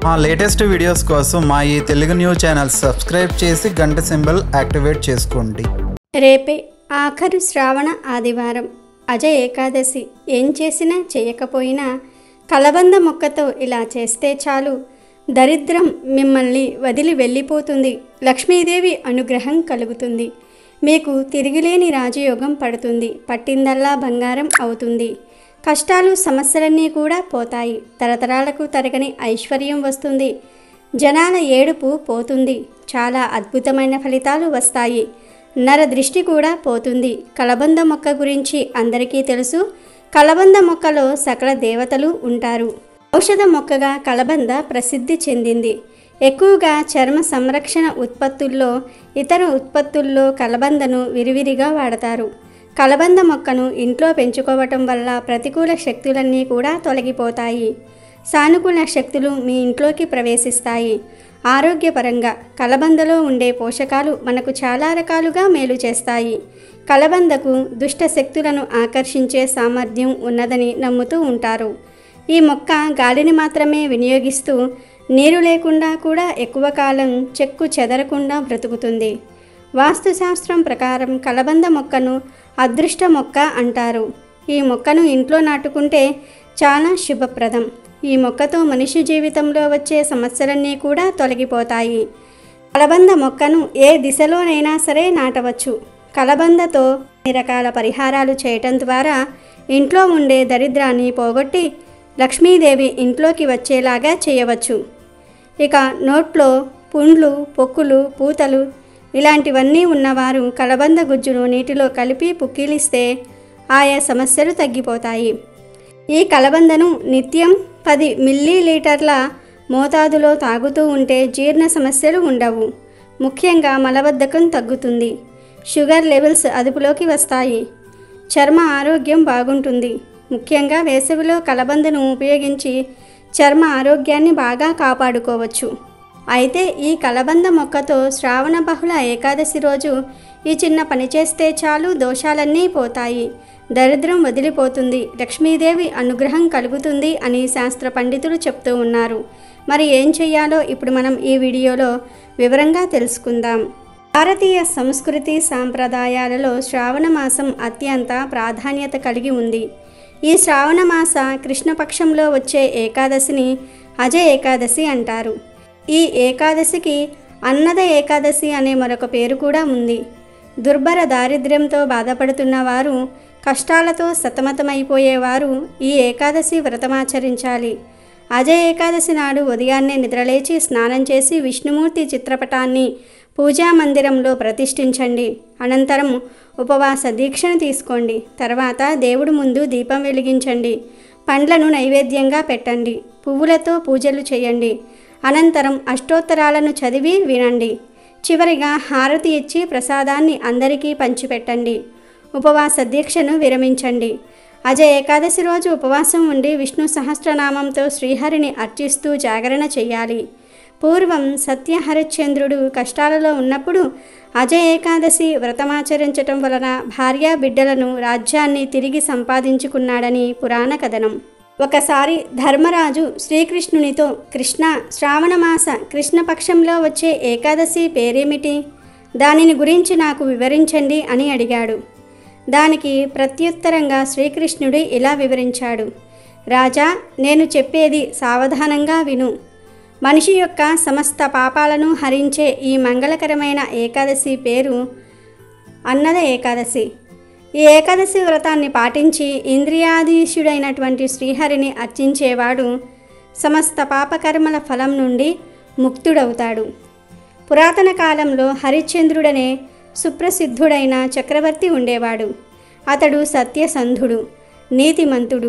మా latest videos కోసం మా ఈ తెలుగు న్యూస్ ఛానల్ సబ్స్క్రైబ్ చేసి గంట సింబల్ యాక్టివేట్ చేసుకోండి రేపే ఆఖరు శ్రావణ ఆదివారం అజ ఏకాదశి ఏం చేసినా చేయకపోయినా కలబంద మొక్కతో ఇలా చేస్తే చాలు దరిద్రం మిమ్మల్ని వదిలి వెళ్ళిపోతుంది లక్ష్మీదేవి అనుగ్రహం కలుగుతుంది మీకు తిరిగిలేని రాజయోగం పడుతుంది పట్టిందల్లా బంగారం అవుతుంది కష్టాలు సమస్యలన్నీ కూడా పోతాయి తరతరాలకు తరగని ఐశ్వర్యం వస్తుంది జనాల ఏడుపు పోతుంది చాలా అద్భుతమైన ఫలితాలు వస్తాయి నర దృష్టి కూడా పోతుంది కలబంద మొక్క గురించి అందరికీ తెలుసు కలబంద మొక్కలో సకల దేవతలు ఉంటారు ఔషధ మొక్కగా కలబంద ప్రసిద్ధి చెందింది ఎక్కువగా చర్మ సంరక్షణ ఉత్పత్తుల్లో ఇతర ఉత్పత్తుల్లో కలబందను విరివిరిగా వాడతారు కలబంద మొక్కను ఇంట్లో పెంచుకోవటం వల్ల ప్రతికూల శక్తులన్నీ కూడా తొలగిపోతాయి సానుకూల శక్తులు మీ ఇంట్లోకి ప్రవేశిస్తాయి ఆరోగ్యపరంగా కలబందలో ఉండే పోషకాలు మనకు చాలా రకాలుగా మేలు చేస్తాయి కలబందకు దుష్ట శక్తులను ఆకర్షించే సామర్థ్యం ఉన్నదని నమ్ముతూ ఉంటారు ఈ మొక్క గాలిని మాత్రమే వినియోగిస్తూ నీరు లేకుండా కూడా ఎక్కువ కాలం చెక్కు చెదరకుండా బ్రతుకుతుంది వాస్తుశాస్త్రం ప్రకారం కలబంద మొక్కను అదృష్ట మొక్క అంటారు ఈ మొక్కను ఇంట్లో నాటుకుంటే చాలా శుభప్రదం ఈ మొక్కతో మనిషి జీవితంలో వచ్చే సమస్యలన్నీ కూడా తొలగిపోతాయి కలబంద మొక్కను ఏ దిశలోనైనా సరే నాటవచ్చు కలబందతో అన్ని రకాల పరిహారాలు చేయటం ద్వారా ఇంట్లో ఉండే దరిద్రాన్ని పోగొట్టి లక్ష్మీదేవి ఇంట్లోకి వచ్చేలాగా చేయవచ్చు ఇక నోట్లో పుండ్లు పొక్కులు పూతలు ఇలాంటివన్నీ ఉన్నవారు కలబంద గుజ్జును నీటిలో కలిపి పుక్కిలిస్తే ఆయా సమస్యలు తగ్గిపోతాయి ఈ కలబందను నిత్యం పది మిల్లీ లీటర్ల మోతాదులో తాగుతూ ఉంటే జీర్ణ సమస్యలు ఉండవు ముఖ్యంగా మలబద్ధకం తగ్గుతుంది షుగర్ లెవెల్స్ అదుపులోకి వస్తాయి చర్మ ఆరోగ్యం బాగుంటుంది ముఖ్యంగా వేసవిలో కలబందను ఉపయోగించి చర్మ ఆరోగ్యాన్ని బాగా కాపాడుకోవచ్చు అయితే ఈ కలబంద మొక్కతో శ్రావణ బహుళ ఏకాదశి రోజు ఈ చిన్న పని చేస్తే చాలు దోషాలన్నీ పోతాయి దరిద్రం వదిలిపోతుంది లక్ష్మీదేవి అనుగ్రహం కలుగుతుంది అని శాస్త్ర పండితులు చెప్తూ ఉన్నారు మరి ఏం చెయ్యాలో ఇప్పుడు మనం ఈ వీడియోలో వివరంగా తెలుసుకుందాం భారతీయ సంస్కృతి సాంప్రదాయాలలో శ్రావణ మాసం అత్యంత ప్రాధాన్యత కలిగి ఉంది ఈ శ్రావణ మాస కృష్ణపక్షంలో వచ్చే ఏకాదశిని అజ ఏకాదశి అంటారు ఈ ఏకాదశికి అన్నద ఏకాదశి అనే మరొక పేరు కూడా ఉంది దుర్భర దారిద్ర్యంతో బాధపడుతున్న వారు కష్టాలతో సతమతమైపోయేవారు ఈ ఏకాదశి వ్రతమాచరించాలి అజ ఏకాదశి నాడు ఉదయాన్నే నిద్రలేచి స్నానం చేసి విష్ణుమూర్తి చిత్రపటాన్ని పూజా మందిరంలో ప్రతిష్ఠించండి అనంతరం ఉపవాస దీక్షను తీసుకోండి తర్వాత దేవుడు ముందు దీపం వెలిగించండి పండ్లను నైవేద్యంగా పెట్టండి పువ్వులతో పూజలు చేయండి అనంతరం అష్టోత్తరాలను చదివి వినండి చివరిగా హారతి ఇచ్చి ప్రసాదాన్ని అందరికీ పంచిపెట్టండి ఉపవాస దీక్షను విరమించండి అజ ఏకాదశి రోజు ఉపవాసం ఉండి విష్ణు సహస్రనామంతో శ్రీహరిని అర్చిస్తూ జాగరణ చెయ్యాలి పూర్వం సత్యహరిశ్చంద్రుడు కష్టాలలో ఉన్నప్పుడు అజ ఏకాదశి వ్రతమాచరించటం వలన భార్యా బిడ్డలను రాజ్యాన్ని తిరిగి సంపాదించుకున్నాడని పురాణ కథనం ఒకసారి ధర్మరాజు శ్రీకృష్ణునితో కృష్ణ శ్రావణమాస కృష్ణపక్షంలో వచ్చే ఏకాదశి పేరేమిటి దానిని గురించి నాకు వివరించండి అని అడిగాడు దానికి ప్రత్యుత్తరంగా శ్రీకృష్ణుడు ఇలా వివరించాడు రాజా నేను చెప్పేది సావధానంగా విను మనిషి యొక్క సమస్త పాపాలను హరించే ఈ మంగళకరమైన ఏకాదశి పేరు అన్నద ఏకాదశి ఈ ఏకాదశి వ్రతాన్ని పాటించి ఇంద్రియాధీశుడైనటువంటి శ్రీహరిని అర్చించేవాడు సమస్త పాపకర్మల ఫలం నుండి ముక్తుడవుతాడు పురాతన కాలంలో హరిశ్చంద్రుడనే సుప్రసిద్ధుడైన చక్రవర్తి ఉండేవాడు అతడు సత్యసంధుడు నీతిమంతుడు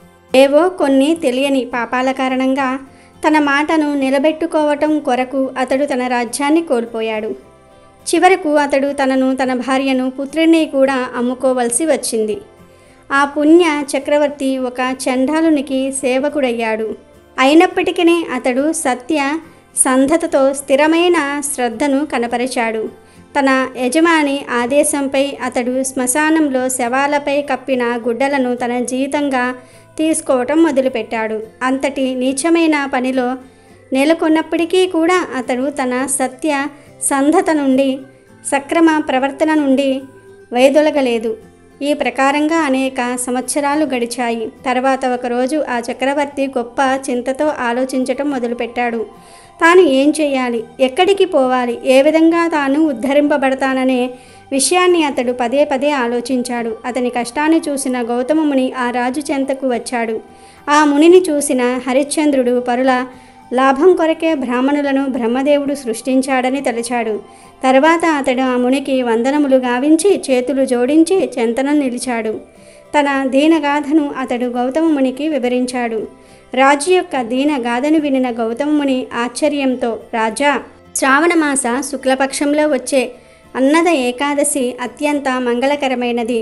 ఏవో కొన్ని తెలియని పాపాల కారణంగా తన మాటను నిలబెట్టుకోవటం కొరకు అతడు తన రాజ్యాన్ని కోల్పోయాడు చివరకు అతడు తనను తన భార్యను పుత్రుడిని కూడా అమ్ముకోవలసి వచ్చింది ఆ పుణ్య చక్రవర్తి ఒక చండాలునికి సేవకుడయ్యాడు అయినప్పటికీ అతడు సత్య సంధతతో స్థిరమైన శ్రద్ధను కనపరిచాడు తన యజమాని ఆదేశంపై అతడు శ్మశానంలో శవాలపై కప్పిన గుడ్డలను తన జీవితంగా తీసుకోవటం మొదలుపెట్టాడు అంతటి నీచమైన పనిలో నెలకొన్నప్పటికీ కూడా అతడు తన సత్య సంధత నుండి సక్రమ ప్రవర్తన నుండి వైదొలగలేదు ఈ ప్రకారంగా అనేక సంవత్సరాలు గడిచాయి తర్వాత ఒకరోజు ఆ చక్రవర్తి గొప్ప చింతతో ఆలోచించటం మొదలుపెట్టాడు తాను ఏం చేయాలి ఎక్కడికి పోవాలి ఏ విధంగా తాను ఉద్ధరింపబడతాననే విషయాన్ని అతడు పదే పదే ఆలోచించాడు అతని కష్టాన్ని చూసిన గౌతమ ముని ఆ రాజు చెంతకు వచ్చాడు ఆ మునిని చూసిన హరిశ్చంద్రుడు పరుల లాభం కొరకే బ్రాహ్మణులను బ్రహ్మదేవుడు సృష్టించాడని తలచాడు తర్వాత అతడు ఆ మునికి వందనములు గావించి చేతులు జోడించి చెంతన నిలిచాడు తన దీనగాథను అతడు గౌతమ మునికి వివరించాడు రాజు యొక్క దీనగాథను వినిన గౌతమ ముని ఆశ్చర్యంతో రాజా శ్రావణమాస శుక్లపక్షంలో వచ్చే అన్నద ఏకాదశి అత్యంత మంగళకరమైనది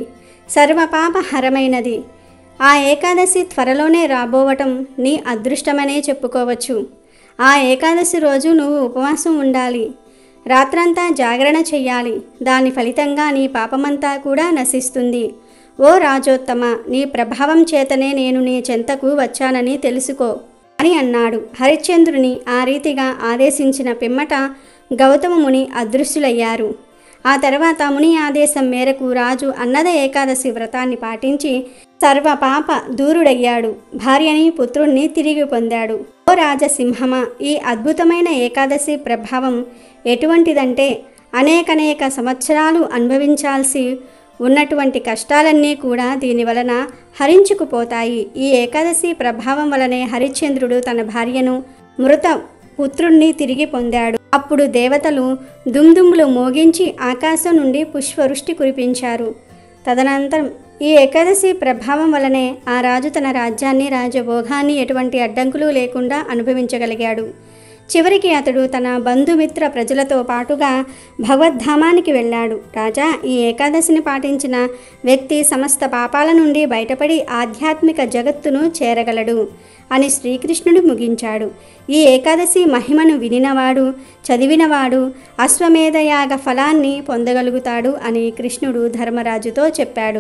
సర్వపాపహరమైనది ఆ ఏకాదశి త్వరలోనే రాబోవటం నీ అదృష్టమనే చెప్పుకోవచ్చు ఆ ఏకాదశి రోజు నువ్వు ఉపవాసం ఉండాలి రాత్రంతా జాగరణ చెయ్యాలి దాని ఫలితంగా నీ పాపమంతా కూడా నశిస్తుంది ఓ రాజోత్తమ నీ ప్రభావం చేతనే నేను నీ చెంతకు వచ్చానని తెలుసుకో అని అన్నాడు హరిశ్చంద్రుని ఆ రీతిగా ఆదేశించిన పిమ్మట గౌతమ ముని అదృశ్యులయ్యారు ఆ తర్వాత ముని ఆదేశం మేరకు రాజు అన్నద ఏకాదశి వ్రతాన్ని పాటించి సర్వ పాప దూరుడయ్యాడు భార్యని పుత్రుణ్ణి తిరిగి పొందాడు ఓ రాజసింహమ ఈ అద్భుతమైన ఏకాదశి ప్రభావం ఎటువంటిదంటే అనేకనేక సంవత్సరాలు అనుభవించాల్సి ఉన్నటువంటి కష్టాలన్నీ కూడా దీని వలన హరించుకుపోతాయి ఈ ఏకాదశి ప్రభావం వలనే హరిశ్చంద్రుడు తన భార్యను మృత పుత్రుణ్ణి తిరిగి పొందాడు అప్పుడు దేవతలు దుమ్దుమ్ములు మోగించి ఆకాశం నుండి పుష్పవృష్టి కురిపించారు తదనంతరం ఈ ఏకాదశి ప్రభావం వలనే ఆ రాజు తన రాజ్యాన్ని రాజభోగాన్ని ఎటువంటి అడ్డంకులు లేకుండా అనుభవించగలిగాడు చివరికి అతడు తన బంధుమిత్ర ప్రజలతో పాటుగా భగవద్ధామానికి వెళ్ళాడు రాజా ఈ ఏకాదశిని పాటించిన వ్యక్తి సమస్త పాపాల నుండి బయటపడి ఆధ్యాత్మిక జగత్తును చేరగలడు అని శ్రీకృష్ణుడు ముగించాడు ఈ ఏకాదశి మహిమను వినినవాడు చదివినవాడు అశ్వమేధయాగ ఫలాన్ని పొందగలుగుతాడు అని కృష్ణుడు ధర్మరాజుతో చెప్పాడు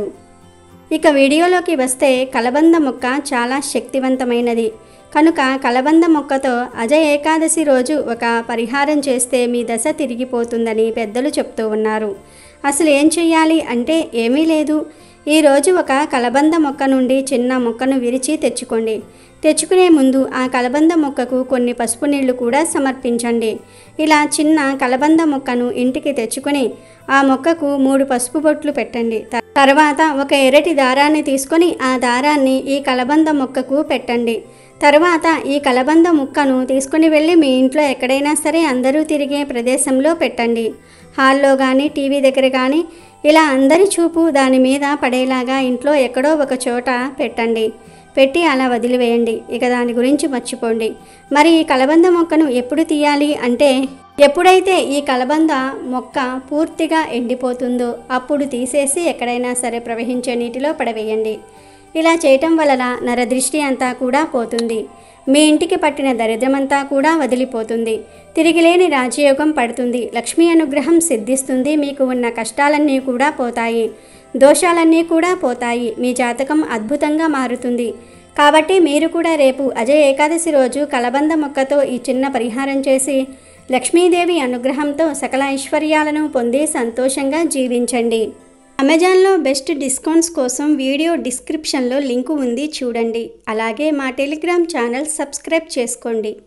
ఇక వీడియోలోకి వస్తే కలబంద మొక్క చాలా శక్తివంతమైనది కనుక కలబంద మొక్కతో అజ ఏకాదశి రోజు ఒక పరిహారం చేస్తే మీ దశ తిరిగిపోతుందని పెద్దలు చెప్తూ ఉన్నారు అసలు ఏం చెయ్యాలి అంటే ఏమీ లేదు ఈరోజు ఒక కలబంద మొక్క నుండి చిన్న మొక్కను విరిచి తెచ్చుకోండి తెచ్చుకునే ముందు ఆ కలబంద మొక్కకు కొన్ని పసుపు నీళ్లు కూడా సమర్పించండి ఇలా చిన్న కలబంద మొక్కను ఇంటికి తెచ్చుకొని ఆ మొక్కకు మూడు పసుపు బొట్లు పెట్టండి త- తర్వాత ఒక ఎర్రటి దారాన్ని తీసుకొని ఆ దారాన్ని ఈ కలబంద మొక్కకు పెట్టండి తర్వాత ఈ కలబంద ముక్కను తీసుకుని వెళ్ళి మీ ఇంట్లో ఎక్కడైనా సరే అందరూ తిరిగే ప్రదేశంలో పెట్టండి హాల్లో కానీ టీవీ దగ్గర కానీ ఇలా అందరి చూపు దాని మీద పడేలాగా ఇంట్లో ఎక్కడో ఒక చోట పెట్టండి పెట్టి అలా వదిలివేయండి ఇక దాని గురించి మర్చిపోండి మరి ఈ కలబంద మొక్కను ఎప్పుడు తీయాలి అంటే ఎప్పుడైతే ఈ కలబంద మొక్క పూర్తిగా ఎండిపోతుందో అప్పుడు తీసేసి ఎక్కడైనా సరే ప్రవహించే నీటిలో పడవేయండి ఇలా చేయటం వలన నరదృష్టి అంతా కూడా పోతుంది మీ ఇంటికి పట్టిన దరిద్రమంతా కూడా వదిలిపోతుంది తిరిగిలేని రాజయోగం పడుతుంది లక్ష్మీ అనుగ్రహం సిద్ధిస్తుంది మీకు ఉన్న కష్టాలన్నీ కూడా పోతాయి దోషాలన్నీ కూడా పోతాయి మీ జాతకం అద్భుతంగా మారుతుంది కాబట్టి మీరు కూడా రేపు అజయ్ ఏకాదశి రోజు కలబంద మొక్కతో ఈ చిన్న పరిహారం చేసి లక్ష్మీదేవి అనుగ్రహంతో సకల ఐశ్వర్యాలను పొంది సంతోషంగా జీవించండి అమెజాన్లో బెస్ట్ డిస్కౌంట్స్ కోసం వీడియో డిస్క్రిప్షన్లో లింకు ఉంది చూడండి అలాగే మా టెలిగ్రామ్ ఛానల్ సబ్స్క్రైబ్ చేసుకోండి